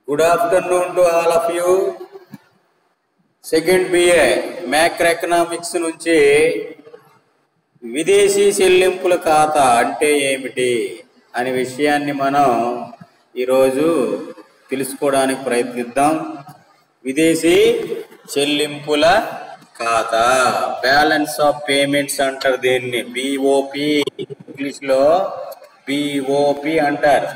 Good afternoon to all of you. Second BA macroeconomics నుంచి విదేశీ చెల్లింపుల ఖాతా అంటే ఏమిటి అనే విషయాన్ని మనం ఈరోజు తెలుసుకోవడానికి ప్రయత్నిద్దాం విదేశీ చెల్లింపుల ఖాతా బ్యాలెన్స్ ఆఫ్ పేమెంట్స్ అంటారు దీన్ని బిఓపి ఇంగ్లీష్లో బిఓపి అంటారు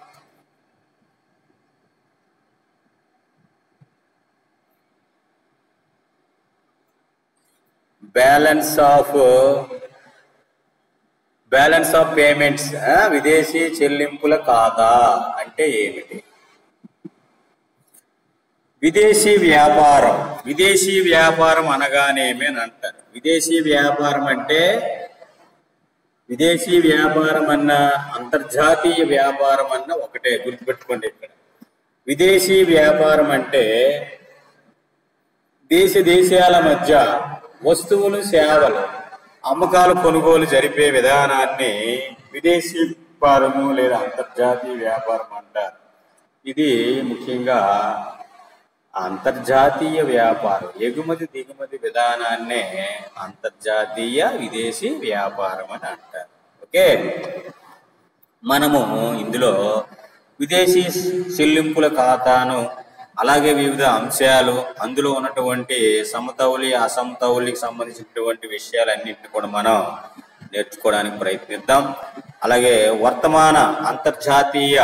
balance of balance of payments విదేశీ చెల్లింపుల ఖాతా అంటే ఏమిటి విదేశీ వ్యాపారం విదేశీ వ్యాపారం అనగానేమి అని అంటారు విదేశీ వ్యాపారం అంటే విదేశీ వ్యాపారం అన్న అంతర్జాతీయ వ్యాపారం అన్న ఒకటే గుర్తుపెట్టుకోండి ఇక్కడ విదేశీ వ్యాపారం అంటే దేశ దేశాల మధ్య వస్తువులు సేవలు అమ్మకాలు కొనుగోలు జరిపే విధానాన్ని విదేశీ వ్యాపారము లేదా అంతర్జాతీయ వ్యాపారం అంటారు ఇది ముఖ్యంగా అంతర్జాతీయ వ్యాపారం ఎగుమతి దిగుమతి విధానాన్నే అంతర్జాతీయ విదేశీ వ్యాపారం అని అంటారు ఓకే మనము ఇందులో విదేశీ చెల్లింపుల ఖాతాను అలాగే వివిధ అంశాలు అందులో ఉన్నటువంటి సమతౌలి అసమతౌలికి సంబంధించినటువంటి విషయాలన్నింటినీ కూడా మనం నేర్చుకోవడానికి ప్రయత్నిద్దాం అలాగే వర్తమాన అంతర్జాతీయ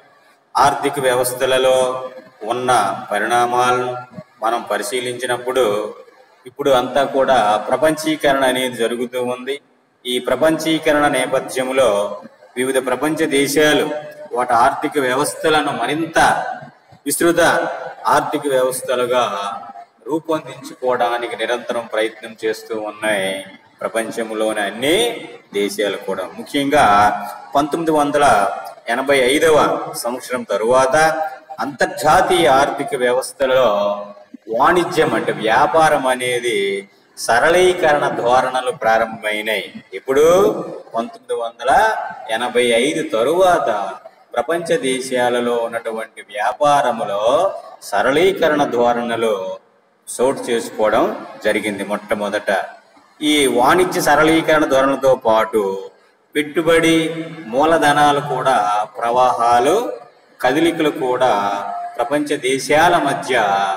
ఆర్థిక వ్యవస్థలలో ఉన్న పరిణామాలను మనం పరిశీలించినప్పుడు ఇప్పుడు అంతా కూడా ప్రపంచీకరణ అనేది జరుగుతూ ఉంది ఈ ప్రపంచీకరణ నేపథ్యంలో వివిధ ప్రపంచ దేశాలు వాటి ఆర్థిక వ్యవస్థలను మరింత విస్తృత ఆర్థిక వ్యవస్థలుగా రూపొందించుకోవడానికి నిరంతరం ప్రయత్నం చేస్తూ ఉన్నాయి ప్రపంచంలోని అన్ని దేశాలు కూడా ముఖ్యంగా పంతొమ్మిది వందల ఎనభై ఐదవ సంవత్సరం తరువాత అంతర్జాతీయ ఆర్థిక వ్యవస్థలో వాణిజ్యం అంటే వ్యాపారం అనేది సరళీకరణ ధోరణులు ప్రారంభమైనాయి ఇప్పుడు పంతొమ్మిది వందల ఎనభై ఐదు తరువాత ప్రపంచ దేశాలలో ఉన్నటువంటి వ్యాపారములో సరళీకరణ ధోరణులు చోటు చేసుకోవడం జరిగింది మొట్టమొదట ఈ వాణిజ్య సరళీకరణ ధోరణితో పాటు పెట్టుబడి మూలధనాలు కూడా ప్రవాహాలు కదలికలు కూడా ప్రపంచ దేశాల మధ్య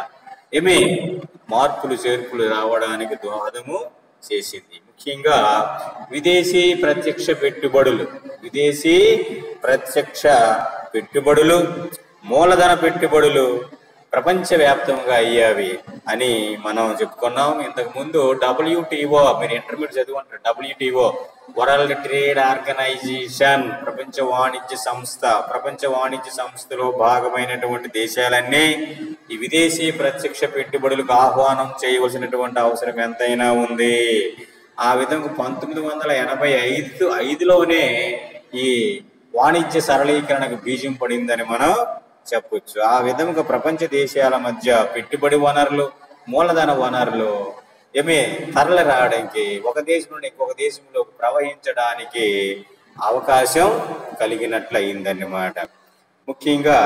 ఏమి మార్పులు చేర్పులు రావడానికి దోహదము చేసింది ముఖ్యంగా విదేశీ ప్రత్యక్ష పెట్టుబడులు విదేశీ ప్రత్యక్ష పెట్టుబడులు మూలధన పెట్టుబడులు ప్రపంచవ్యాప్తంగా అయ్యావి అని మనం చెప్పుకున్నాం ఇంతకు ముందు డబ్ల్యూటీఓ మీరు ఇంటర్మీడియట్ చదువుకుంటారు డబ్ల్యూటీఓ వరల్డ్ ట్రేడ్ ఆర్గనైజేషన్ ప్రపంచ వాణిజ్య సంస్థ ప్రపంచ వాణిజ్య సంస్థలో భాగమైనటువంటి దేశాలన్నీ ఈ విదేశీ ప్రత్యక్ష పెట్టుబడులకు ఆహ్వానం చేయవలసినటువంటి అవసరం ఎంతైనా ఉంది ఆ విధంగా పంతొమ్మిది వందల ఎనభై ఐదు ఐదులోనే ఈ వాణిజ్య సరళీకరణకు బీజం పడిందని మనం చెప్పొచ్చు ఆ విధంగా ప్రపంచ దేశాల మధ్య పెట్టుబడి వనరులు మూలధన వనరులు ఏమి తరలి రావడానికి ఒక దేశం నుండి ఇంకొక దేశంలోకి ప్రవహించడానికి అవకాశం కలిగినట్లు అయిందన్నమాట ముఖ్యంగా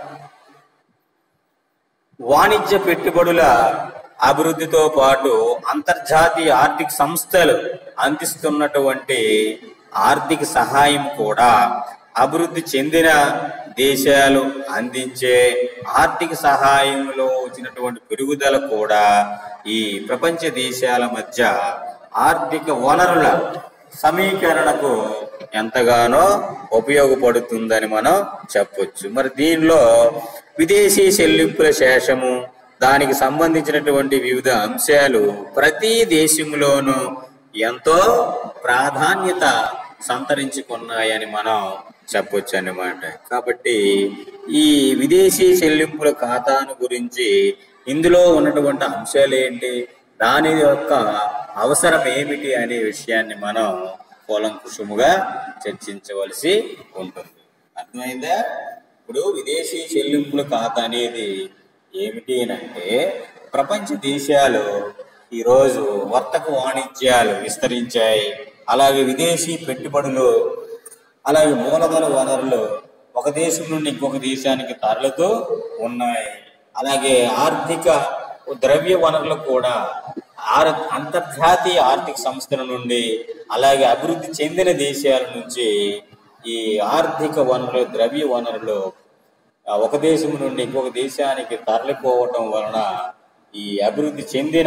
వాణిజ్య పెట్టుబడుల అభివృద్ధితో పాటు అంతర్జాతీయ ఆర్థిక సంస్థలు అందిస్తున్నటువంటి ఆర్థిక సహాయం కూడా అభివృద్ధి చెందిన దేశాలు అందించే ఆర్థిక సహాయంలో వచ్చినటువంటి పెరుగుదల కూడా ఈ ప్రపంచ దేశాల మధ్య ఆర్థిక వనరుల సమీకరణకు ఎంతగానో ఉపయోగపడుతుందని మనం చెప్పొచ్చు మరి దీనిలో విదేశీ చెల్లింపుల శేషము దానికి సంబంధించినటువంటి వివిధ అంశాలు ప్రతి దేశంలోనూ ఎంతో ప్రాధాన్యత సంతరించుకున్నాయని మనం చెప్పొచ్చు అన్నమాట కాబట్టి ఈ విదేశీ చెల్లింపుల ఖాతాను గురించి ఇందులో ఉన్నటువంటి అంశాలు ఏంటి దాని యొక్క అవసరం ఏమిటి అనే విషయాన్ని మనం కూలంకుషముగా చర్చించవలసి ఉంటుంది అర్థమైందా ఇప్పుడు విదేశీ చెల్లింపుల ఖాతా అనేది ఏమిటి అంటే ప్రపంచ దేశాలు ఈరోజు వర్తక వాణిజ్యాలు విస్తరించాయి అలాగే విదేశీ పెట్టుబడులు అలాగే మూలధన వనరులు ఒక దేశం నుండి ఇంకొక దేశానికి తరలుతూ ఉన్నాయి అలాగే ఆర్థిక ద్రవ్య వనరులు కూడా ఆర్ అంతర్జాతీయ ఆర్థిక సంస్థల నుండి అలాగే అభివృద్ధి చెందిన దేశాల నుంచి ఈ ఆర్థిక వనరులు ద్రవ్య వనరులు ఆ ఒక దేశం నుండి ఇంకొక దేశానికి తరలిపోవటం వలన ఈ అభివృద్ధి చెందిన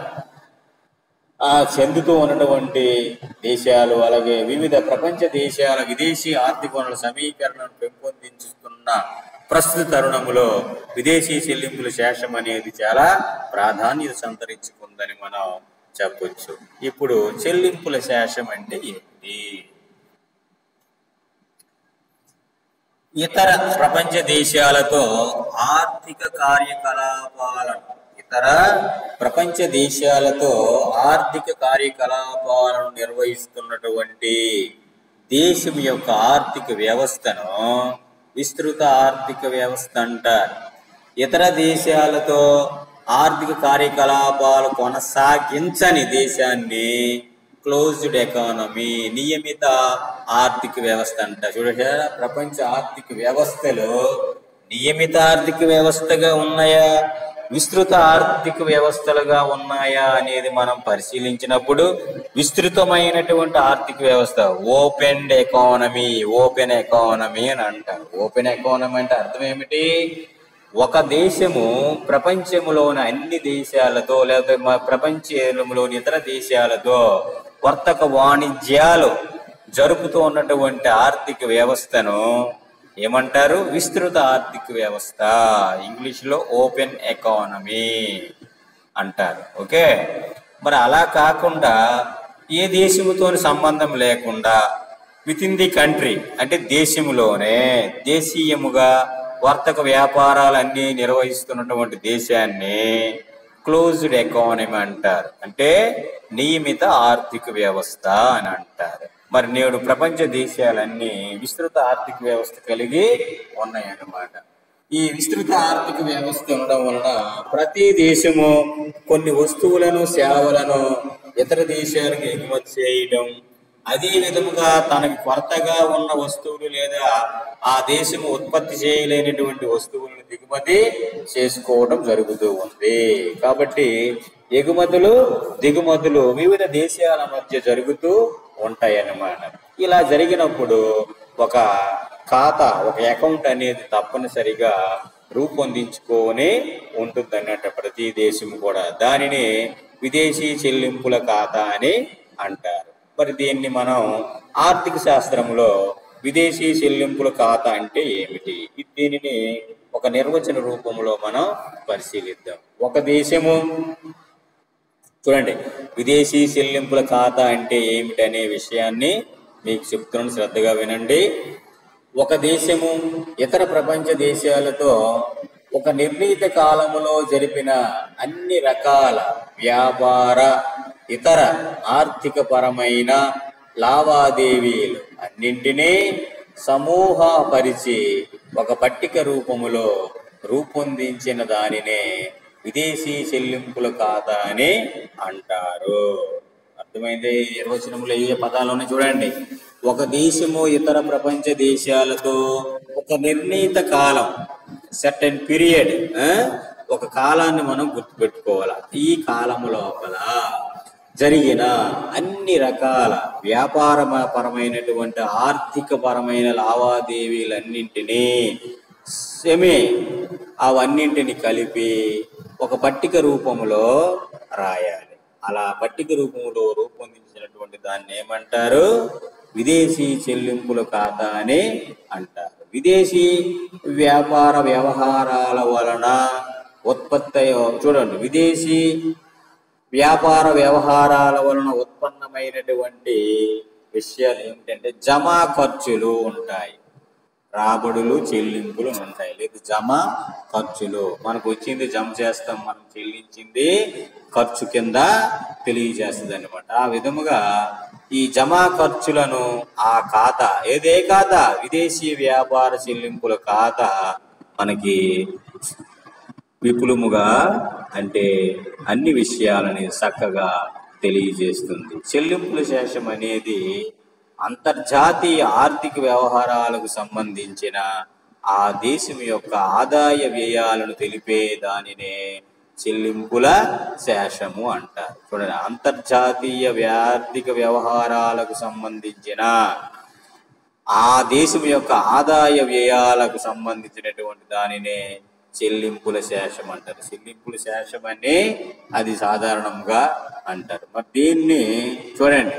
ఆ చెందుతూ ఉన్నటువంటి దేశాలు అలాగే వివిధ ప్రపంచ దేశాల విదేశీ ఆర్థిక వనరుల సమీకరణను పెంపొందించుతున్న ప్రస్తుత తరుణంలో విదేశీ చెల్లింపుల శేషం అనేది చాలా ప్రాధాన్యత సంతరించుకుందని మనం చెప్పొచ్చు ఇప్పుడు చెల్లింపుల శేషం అంటే ఏంటి ఇతర ప్రపంచ దేశాలతో ఆర్థిక కార్యకలాపాలను ఇతర ప్రపంచ దేశాలతో ఆర్థిక కార్యకలాపాలను నిర్వహిస్తున్నటువంటి దేశం యొక్క ఆర్థిక వ్యవస్థను విస్తృత ఆర్థిక వ్యవస్థ అంటారు ఇతర దేశాలతో ఆర్థిక కార్యకలాపాలు కొనసాగించని దేశాన్ని క్లోజ్డ్ ఎకానమీ నియమిత ఆర్థిక వ్యవస్థ అంట చూడండి ప్రపంచ ఆర్థిక వ్యవస్థలో నియమిత ఆర్థిక వ్యవస్థగా ఉన్నాయా విస్తృత ఆర్థిక వ్యవస్థలుగా ఉన్నాయా అనేది మనం పరిశీలించినప్పుడు విస్తృతమైనటువంటి ఆర్థిక వ్యవస్థ ఓపెన్ ఎకానమీ ఓపెన్ ఎకానమీ అని అంటారు ఓపెన్ ఎకానమీ అంటే అర్థం ఏమిటి ఒక దేశము ప్రపంచంలోని అన్ని దేశాలతో లేదా మా ప్రపంచంలోని ఇతర దేశాలతో వర్తక వాణిజ్యాలు జరుపుతూ ఉన్నటువంటి ఆర్థిక వ్యవస్థను ఏమంటారు విస్తృత ఆర్థిక వ్యవస్థ ఇంగ్లీష్ లో ఓపెన్ ఎకానమీ అంటారు ఓకే మరి అలా కాకుండా ఏ దేశముతో సంబంధం లేకుండా విత్ ఇన్ ది కంట్రీ అంటే దేశంలోనే దేశీయముగా వర్తక వ్యాపారాలన్నీ నిర్వహిస్తున్నటువంటి దేశాన్ని క్లోజ్డ్ ఎకానమీ అంటారు అంటే నియమిత ఆర్థిక వ్యవస్థ అని అంటారు మరి నేడు ప్రపంచ దేశాలన్నీ విస్తృత ఆర్థిక వ్యవస్థ కలిగి ఉన్నాయన్నమాట ఈ విస్తృత ఆర్థిక వ్యవస్థ ఉండడం వలన ప్రతి దేశము కొన్ని వస్తువులను సేవలను ఇతర దేశాలకు ఎగుమతి చేయడం అదే విధముగా తనకి కొరతగా ఉన్న వస్తువులు లేదా ఆ దేశము ఉత్పత్తి చేయలేనటువంటి వస్తువులను దిగుమతి చేసుకోవడం జరుగుతూ ఉంది కాబట్టి ఎగుమతులు దిగుమతులు వివిధ దేశాల మధ్య జరుగుతూ ఉంటాయి అన్నమాట ఇలా జరిగినప్పుడు ఒక ఖాతా ఒక అకౌంట్ అనేది తప్పనిసరిగా రూపొందించుకొని ఉంటుంది అన్నట్టు ప్రతి దేశం కూడా దానిని విదేశీ చెల్లింపుల ఖాతా అని అంటారు మరి దీన్ని మనం ఆర్థిక శాస్త్రంలో విదేశీ చెల్లింపుల ఖాతా అంటే ఏమిటి ఇది దీనిని ఒక నిర్వచన రూపంలో మనం పరిశీలిద్దాం ఒక దేశము చూడండి విదేశీ చెల్లింపుల ఖాతా అంటే ఏమిటనే విషయాన్ని మీకు చెప్తున్నాను శ్రద్ధగా వినండి ఒక దేశము ఇతర ప్రపంచ దేశాలతో ఒక నిర్ణీత కాలములో జరిపిన అన్ని రకాల వ్యాపార ఇతర ఆర్థిక పరమైన లావాదేవీలు అన్నింటినీ సమూహపరిచి ఒక పట్టిక రూపములో రూపొందించిన దానినే విదేశీ చెల్లింపుల ఖాతా అని అంటారు అర్థమైంది నిర్వచనంలో ఏ పదాలు ఉన్నాయి చూడండి ఒక దేశము ఇతర ప్రపంచ దేశాలతో ఒక నిర్ణీత కాలం సర్టెన్ పీరియడ్ ఒక కాలాన్ని మనం గుర్తుపెట్టుకోవాలి ఈ కాలము లోపల జరిగిన అన్ని రకాల వ్యాపార పరమైనటువంటి ఆర్థిక పరమైన లావాదేవీలన్నింటినీ సెమే అవన్నింటిని కలిపి ఒక పట్టిక రూపంలో రాయాలి అలా పట్టిక రూపంలో రూపొందించినటువంటి దాన్ని ఏమంటారు విదేశీ చెల్లింపుల ఖాతా అని అంటారు విదేశీ వ్యాపార వ్యవహారాల వలన ఉత్పత్తి అయ్యే- చూడండి విదేశీ వ్యాపార వ్యవహారాల వలన ఉత్పన్నమైనటువంటి విషయాలు ఏమిటంటే జమా ఖర్చులు ఉంటాయి రాబడులు చెల్లింపులు ఉంటాయి లేదు జమ ఖర్చులు మనకు వచ్చింది జమ చేస్తాం మనం చెల్లించింది ఖర్చు కింద తెలియజేస్తుంది అనమాట ఆ విధముగా ఈ జమా ఖర్చులను ఆ ఖాతా ఏదే ఖాతా విదేశీ వ్యాపార చెల్లింపుల ఖాతా మనకి విపులముగా అంటే అన్ని విషయాలని చక్కగా తెలియజేస్తుంది చెల్లింపుల శేషం అనేది అంతర్జాతీయ ఆర్థిక వ్యవహారాలకు సంబంధించిన ఆ దేశం యొక్క ఆదాయ వ్యయాలను తెలిపే దానినే చెల్లింపుల శేషము అంటారు చూడండి అంతర్జాతీయ ఆర్థిక వ్యవహారాలకు సంబంధించిన ఆ దేశం యొక్క ఆదాయ వ్యయాలకు సంబంధించినటువంటి దానినే చెల్లింపుల శేషం అంటారు చెల్లింపుల శేషం అని అది సాధారణంగా అంటారు మరి దీన్ని చూడండి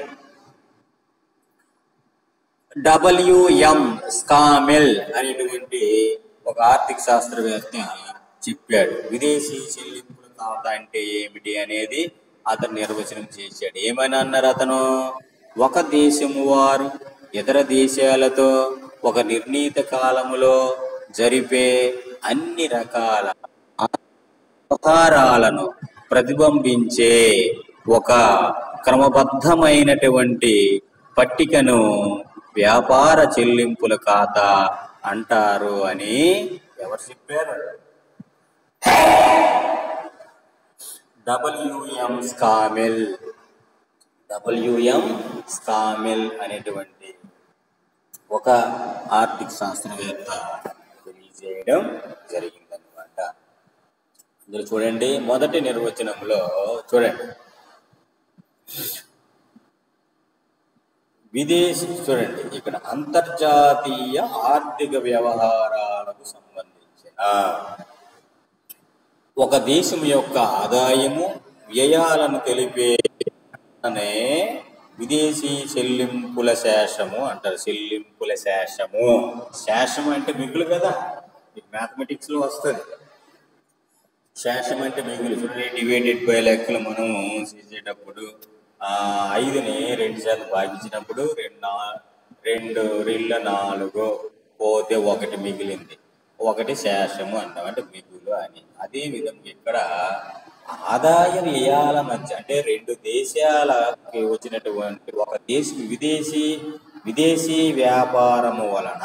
డబ్ల్యూఎం స్కామెల్ అనేటువంటి ఒక ఆర్థిక శాస్త్రవేత్త చెప్పాడు విదేశీ చెల్లింపుల ఖాతా అంటే ఏమిటి అనేది అతను నిర్వచనం చేశాడు ఏమని అన్నారు అతను ఒక దేశము వారు ఇతర దేశాలతో ఒక నిర్ణీత కాలములో జరిపే అన్ని రకాల వ్యవహారాలను ప్రతిబింబించే ఒక క్రమబద్ధమైనటువంటి పట్టికను వ్యాపార చెల్లింపుల ఖాతా అంటారు అని ఎవరు చెప్పారు డబ్ల్యూఎం స్కామెల్ డబ్ల్యూఎం స్కామెల్ అనేటువంటి ఒక ఆర్థిక శాస్త్రవేత్త తెలియజేయడం జరిగిందనమాట ఇందులో చూడండి మొదటి నిర్వచనంలో చూడండి విదేశీ చూడండి ఇక్కడ అంతర్జాతీయ ఆర్థిక వ్యవహారాలకు సంబంధించిన ఒక దేశం యొక్క ఆదాయము వ్యయాలను తెలిపే అనే విదేశీ చెల్లింపుల శేషము అంటారు చెల్లింపుల శేషము శేషం అంటే మిగులు కదా మ్యాథమెటిక్స్ లో వస్తుంది శేషం అంటే మిగులు చూడండి డివైడెడ్ బై లెక్కలు మనం చేసేటప్పుడు ఆ ఐదుని రెండు శాతం భాగించినప్పుడు రెండు నా రెండు రెళ్ళ నాలుగు పోతే ఒకటి మిగిలింది ఒకటి శేషము అంటాం అంటే మిగులు అని అదే విధంగా ఇక్కడ ఆదాయ వ్యయాల మధ్య అంటే రెండు దేశాలకి వచ్చినటువంటి ఒక దేశ విదేశీ విదేశీ వ్యాపారము వలన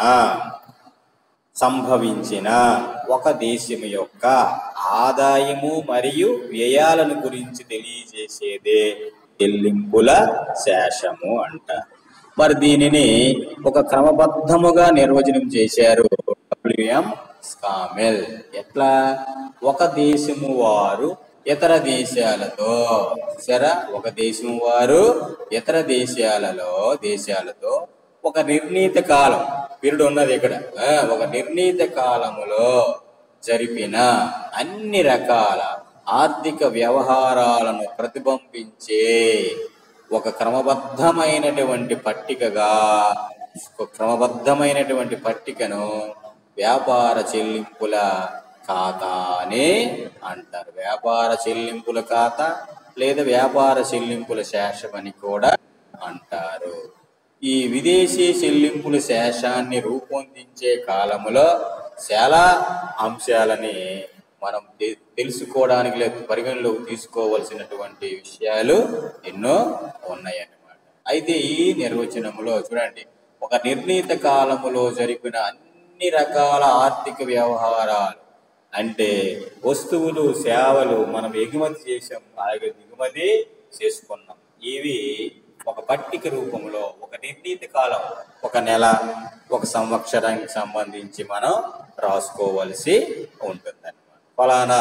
సంభవించిన ఒక దేశం యొక్క ఆదాయము మరియు వ్యయాలను గురించి తెలియజేసేదే చెల్లింపుల శేషము అంట మరి దీనిని ఒక క్రమబద్ధముగా నిర్వచనం చేశారు డబ్ల్యూఎం స్కామెల్ ఎట్లా ఒక దేశము వారు ఇతర దేశాలతో సరే ఒక దేశం వారు ఇతర దేశాలలో దేశాలతో ఒక నిర్ణీత కాలం పీరియడ్ ఉన్నది ఇక్కడ ఆ, ఒక నిర్ణీత కాలములో జరిపిన అన్ని రకాల ఆర్థిక వ్యవహారాలను ప్రతిబింబించే ఒక క్రమబద్ధమైనటువంటి పట్టికగా ఒక క్రమబద్ధమైనటువంటి పట్టికను వ్యాపార చెల్లింపుల ఖాతా అని అంటారు వ్యాపార చెల్లింపుల ఖాతా లేదా వ్యాపార చెల్లింపుల శేషం అని కూడా అంటారు ఈ విదేశీ చెల్లింపుల శేషాన్ని రూపొందించే కాలములో చాలా అంశాలని మనం తె- తెలుసుకోవడానికి లేదా పరిగణలోకి తీసుకోవలసినటువంటి విషయాలు ఎన్నో ఉన్నాయన్నమాట అయితే ఈ నిర్వచనములో చూడండి ఒక నిర్ణీత కాలములో జరిపిన అన్ని రకాల ఆర్థిక వ్యవహారాలు అంటే వస్తువులు సేవలు మనం ఎగుమతి చేసాం అలాగే దిగుమతి చేసుకున్నాం ఇవి ఒక పట్టిక రూపంలో ఒక నిర్ణీత కాలం ఒక నెల ఒక సంవత్సరానికి సంబంధించి మనం రాసుకోవలసి ఉంటుందన్నమాట ఫలానా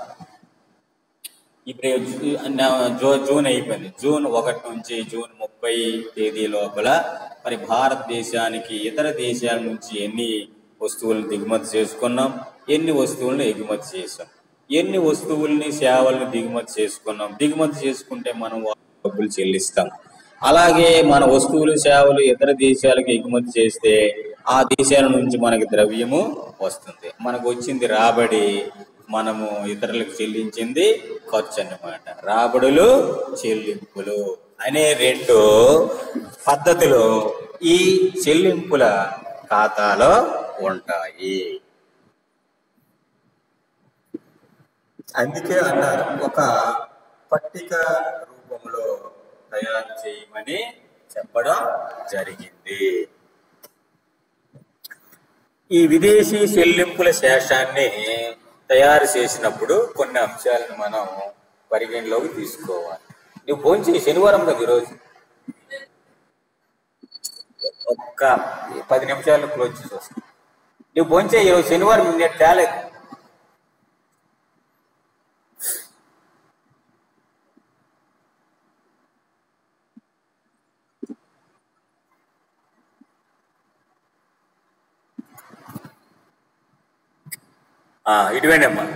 ఇప్పుడు జూ- నా- జూ- జూన్ అయిపోయింది జూన్ ఒకటి నుంచి జూన్ ముప్పై తేదీ లోపల మరి భారతదేశానికి ఇతర దేశాల నుంచి ఎన్ని వస్తువులను దిగుమతి చేసుకున్నాం ఎన్ని వస్తువులను ఎగుమతి చేసాం ఎన్ని వస్తువుల్ని సేవలను దిగుమతి చేసుకున్నాం దిగుమతి చేసుకుంటే మనం వాళ్ళకి డబ్బులు చెల్లిస్తాం అలాగే మన వస్తువులు సేవలు ఇతర దేశాలకు ఎగుమతి చేస్తే ఆ దేశాల నుంచి మనకి ద్రవ్యము వస్తుంది మనకు వచ్చింది రాబడి మనము ఇతరులకు చెల్లించింది ఖర్చు అన్నమాట రాబడులు చెల్లింపులు అనే రెండు పద్ధతులు ఈ చెల్లింపుల ఖాతాలో ఉంటాయి అందుకే అన్నారు ఒక పట్టిక రూపంలో తయారు చేయమని చెప్పడం జరిగింది ఈ విదేశీ చెల్లింపుల శేషాన్ని తయారు చేసినప్పుడు కొన్ని అంశాలను మనం పరిగణలోకి తీసుకోవాలి నువ్వు భోంచే శనివారం కదా ఈరోజు ఒక్క పది నిమిషాలు క్లోజ్ చేసి వస్తాను నువ్వు భోంచే ఈరోజు శనివారం నేను తేలేదు ఆ, ఇటువేండి అమ్మా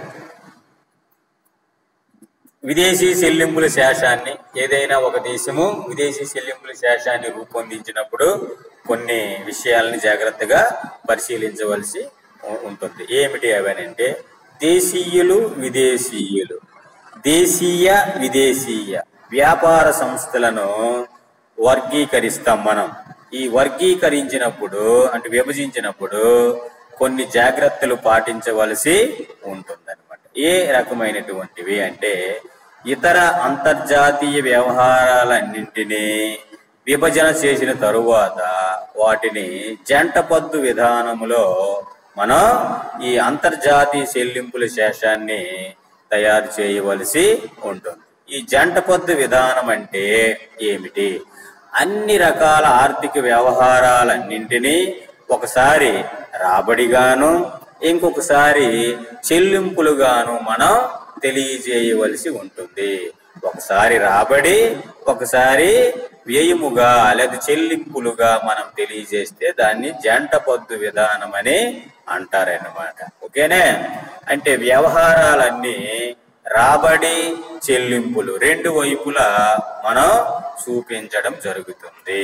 విదేశీ చెల్లింపుల శేషాన్ని ఏదైనా ఒక దేశము విదేశీ చెల్లింపుల శేషాన్ని రూపొందించినప్పుడు కొన్ని విషయాలని జాగ్రత్తగా పరిశీలించవలసి ఉ- ఉంటుంది ఏమిటి అవనంటే దేశీయులు విదేశీయులు దేశీయ విదేశీయ వ్యాపార సంస్థలను వర్గీకరిస్తాం మనం ఈ వర్గీకరించినప్పుడు అంటే విభజించినప్పుడు కొన్ని జాగ్రత్తలు పాటించవలసి ఉంటుందన్నమాట ఏ రకమైనటువంటివి అంటే ఇతర అంతర్జాతీయ వ్యవహారాలన్నింటినీ విభజన చేసిన తరువాత వాటిని జంట పద్దు విధానములో మనం ఈ అంతర్జాతీయ చెల్లింపుల శేషాన్ని తయారు చేయవలసి ఉంటుంది ఈ జంట పద్దు విధానం అంటే ఏమిటి అన్ని రకాల ఆర్థిక వ్యవహారాలన్నింటినీ ఒకసారి రాబడిగాను ఇంకొకసారి చెల్లింపులుగాను మనం తెలియజేయవలసి ఉంటుంది ఒకసారి రాబడి ఒకసారి వ్యయముగా లేదా చెల్లింపులుగా మనం తెలియజేస్తే దాన్ని జంట పొద్దు విధానం అని అంటారన్నమాట ఓకేనే అంటే వ్యవహారాలన్నీ రాబడి చెల్లింపులు రెండు వైపులా మనం చూపించడం జరుగుతుంది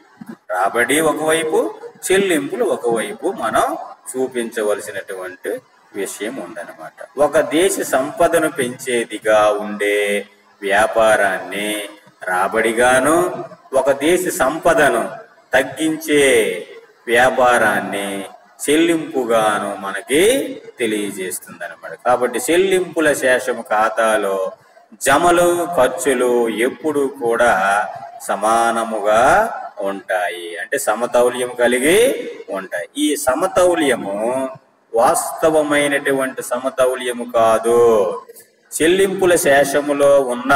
రాబడి ఒకవైపు చెల్లింపులు ఒకవైపు మనం చూపించవలసినటువంటి విషయం ఉందన్నమాట ఒక దేశ సంపదను పెంచేదిగా ఉండే వ్యాపారాన్ని రాబడిగాను ఒక దేశ సంపదను తగ్గించే వ్యాపారాన్ని చెల్లింపుగాను మనకి తెలియజేస్తుంది అనమాట కాబట్టి చెల్లింపుల శేషము ఖాతాలో జమలు ఖర్చులు ఎప్పుడు కూడా సమానముగా ఉంటాయి అంటే సమతౌల్యం కలిగి ఉంటాయి ఈ సమతౌల్యము వాస్తవమైనటువంటి సమతౌల్యము కాదు చెల్లింపుల శేషములో ఉన్న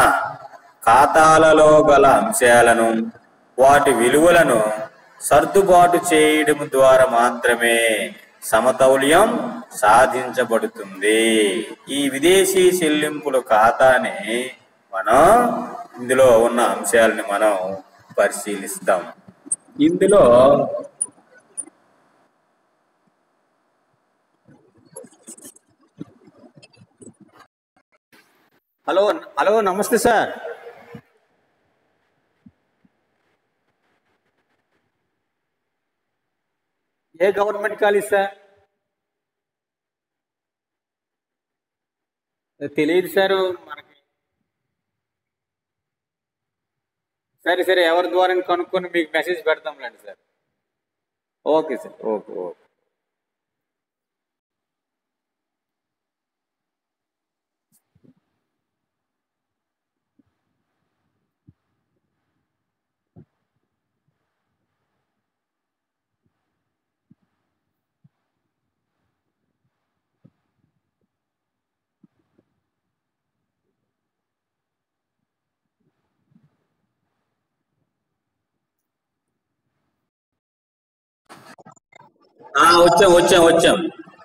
ఖాతాలలో గల అంశాలను వాటి విలువలను సర్దుబాటు చేయడం ద్వారా మాత్రమే సమతౌల్యం సాధించబడుతుంది ఈ విదేశీ చెల్లింపుల ఖాతాని మనం ఇందులో ఉన్న అంశాలని మనం పరిశీలిస్తాం ఇందులో హలో హలో నమస్తే సార్ ఏ గవర్నమెంట్ కాలేజ్ సార్ తెలియదు సార్ మనకి సరే సరే ఎవరి ద్వారా కనుక్కొని మీకు మెసేజ్ పెడతాంలేండి sir okay sir okay okay ఆ, వచ్చాం వచ్చాం వచ్చాం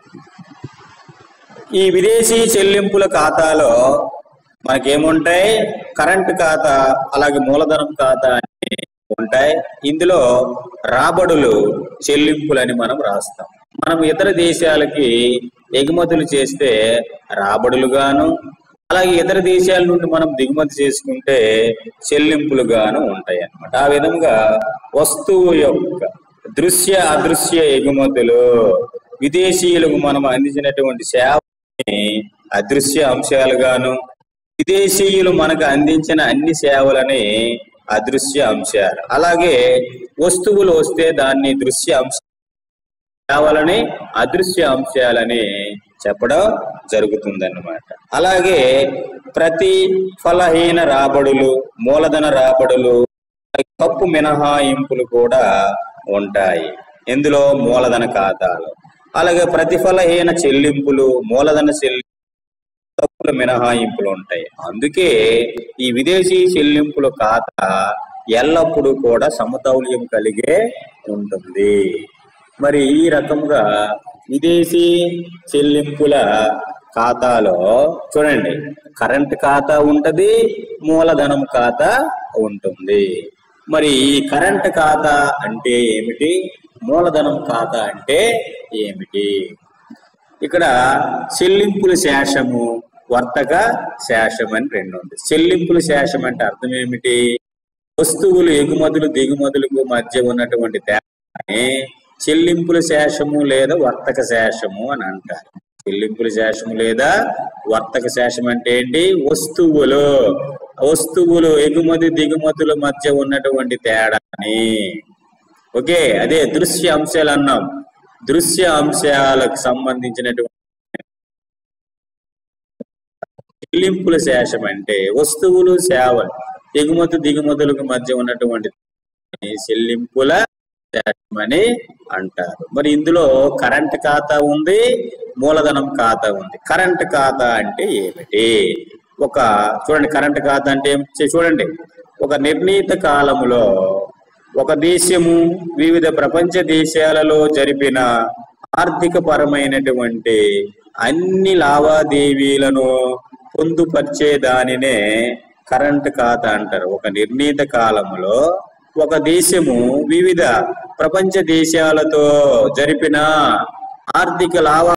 ఈ విదేశీ చెల్లింపుల ఖాతాలో మనకేముంటాయి కరెంట్ ఖాతా అలాగే మూలధనం ఖాతా అని ఉంటాయి ఇందులో రాబడులు చెల్లింపులని మనం రాస్తాం మనం ఇతర దేశాలకి ఎగుమతులు చేస్తే రాబడులుగాను అలాగే ఇతర దేశాల నుండి మనం దిగుమతి చేసుకుంటే చెల్లింపులుగాను ఉంటాయి అన్నమాట ఆ విధంగా వస్తువు యొక్క దృశ్య అదృశ్య ఎగుమతులు విదేశీయులకు మనం అందించినటువంటి సేవని అదృశ్య అంశాలుగాను విదేశీయులు మనకు అందించిన అన్ని సేవలని అదృశ్య అంశాలు అలాగే వస్తువులు వస్తే దాన్ని దృశ్య అంశ సేవలని అదృశ్య అంశాలని చెప్పడం జరుగుతుందన్నమాట అలాగే ప్రతి ఫలహీన రాబడులు మూలధన రాబడులు కప్పు మినహాయింపులు కూడా ఉంటాయి ఇందులో మూలధన ఖాతాలు అలాగే ప్రతిఫలహీన చెల్లింపులు మూలధన చెల్లి తప్పుల మినహాయింపులు ఉంటాయి అందుకే ఈ విదేశీ చెల్లింపుల ఖాతా ఎల్లప్పుడూ కూడా సమతౌల్యం కలిగే ఉంటుంది మరి ఈ రకముగా విదేశీ చెల్లింపుల ఖాతాలో చూడండి కరెంట్ ఖాతా ఉంటది మూలధనం ఖాతా ఉంటుంది మరి ఈ కరెంట్ ఖాతా అంటే ఏమిటి మూలధనం ఖాతా అంటే ఏమిటి ఇక్కడ చెల్లింపుల శేషము వర్తక శేషం అని రెండు ఉంది చెల్లింపుల శేషం అంటే అర్థం ఏమిటి వస్తువులు ఎగుమతులు దిగుమతులకు మధ్య ఉన్నటువంటి తేడాని చెల్లింపుల శేషము లేదా వర్తక శేషము అని అంటారు చెల్లింపుల శేషము లేదా వర్తక శేషం అంటే ఏంటి వస్తువులు వస్తువులు ఎగుమతి దిగుమతుల మధ్య ఉన్నటువంటి తేడాని ఓకే అదే దృశ్య అంశాలు అన్నాం దృశ్య అంశాలకు సంబంధించినటువంటి చెల్లింపుల శేషం అంటే వస్తువులు సేవలు ఎగుమతి దిగుమతులకు మధ్య ఉన్నటువంటి చెల్లింపుల శేషం అని అంటారు మరి ఇందులో కరెంట్ ఖాతా ఉంది మూలధనం ఖాతా ఉంది కరెంట్ ఖాతా అంటే ఏమిటి ఒక చూడండి కరెంట్ ఖాతా అంటే ఏమిటి చూడండి ఒక నిర్ణీత కాలములో ఒక దేశము వివిధ ప్రపంచ దేశాలలో జరిపిన ఆర్థిక పరమైనటువంటి అన్ని లావాదేవీలను పొందుపరిచే దానినే కరెంట్ ఖాతా అంటారు ఒక నిర్ణీత కాలములో ఒక దేశము వివిధ ప్రపంచ దేశాలతో జరిపిన ఆర్థిక లావా